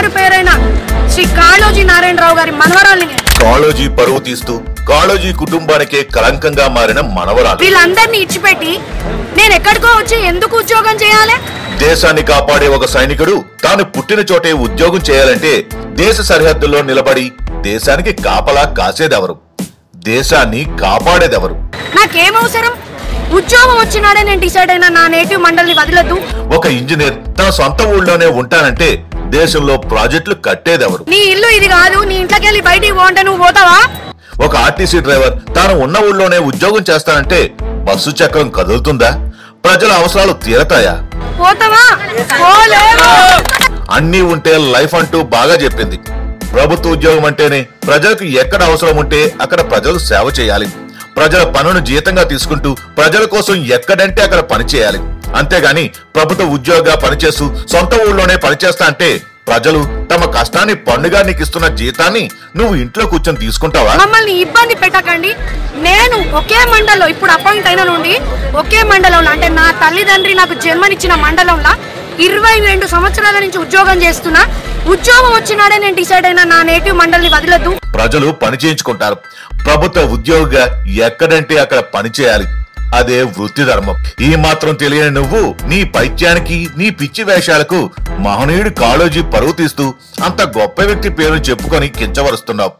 పేరైన శ్రీ కాళోజీ నారాయణరావు గారి మనవరాల్ని నేను. కాళోజీ పరువు తీస్తూ కాళోజీ కుటుంబానికే కలంకంగా మారిన మనవరాలు వీళ్ళందరినీ ఇచ్చిపెట్టి నేను ఎక్కడికో వచ్చి ఎందుకు ఉద్యోగం చేయాలి దేశాన్ని కాపాడే ఒక సైనికుడు తాను పుట్టిన చోటే ఉద్యోగం చేయాలంటే దేశ సరిహద్దుల్లో నిలబడి దేశానికి కాపలా కాసేదెవరు దేశాన్ని కాపాడేదెవరు నాకేం అవసరం ఉద్యోగం వచ్చినాడే నేను డిసైడ్ అయినా నా నేటివ్ మండలిని వదిలొద్దు ఒక ఇంజనీర్ తన సొంత ఊళ్ళోనే ఉంటానంటే దేశంలో ప్రాజెక్టులు కట్టేదెవరు నీ ఇల్లు ఇది కాదు నీ ఇంట్లోకి వెళ్ళి బయటికి పోంటే నువ్వు పోతావా ఒక ఆర్టీసీ డ్రైవర్ తాను ఉన్న ఊళ్ళోనే ఉద్యోగం చేస్తానంటే బస్సు చక్రం కదులుతుందా ప్రజల అవసరాలు తీరతాయా పోతావా పోలేవు అన్నీ ఉంటే లైఫ్ అంటూ బాగా చెప్పింది ప్రభుత్వ ఉద్యోగం అంటేనే ప్రజలకు ఎక్కడ అవసరం ఉంటే అక్కడ ప్రజలకు సేవ చేయాలి ప్రజల పనును జీతంగా తీసుకుంటూ ప్రజల కోసం ఎక్కడంటే అక్కడ పని చేయాలి అంతేగాని ప్రభుత్వ ఉద్యోగంగా పనిచేస్తూ సొంత ఊళ్ళోనే పనిచేస్తా అంటే ప్రజలు తమ కష్టాన్ని పండుగ నీకు ఇస్తున్న జీతాన్ని నువ్వు ఇంట్లో కూర్చొని తీసుకుంటావా మమ్మల్ని ఇబ్బంది పెట్టకండి నేను ఒకే మండలంలో ఇప్పుడు అపాయింట్ అయిన నుండి ఒకే మండలంలో అంటే నా తల్లిదండ్రి నాకు జన్మనిచ్చిన మండలంలో ఇరవై రెండు సంవత్సరాల నుంచి ఉద్యోగం చేస్తున్నా ఉద్యోగం వచ్చినాడే నేను డిసైడ్ అయినా నా నేటివ్ మండలిని వదిలొద్దు ప్రజలు పని చేయించుకుంటారు ప్రభుత్వ ఉద్యోగిగా ఎక్కడంటే అక్కడ పని చేయాలి అదే వృత్తి ధర్మం ఈ మాత్రం తెలియని నువ్వు నీ పైత్యానికి నీ పిచ్చి వేషాలకు మహనీయుడు కాళోజీ పరువు తీస్తూ అంత గొప్ప వ్యక్తి పేరు చెప్పుకొని కించవరుస్తున్నావు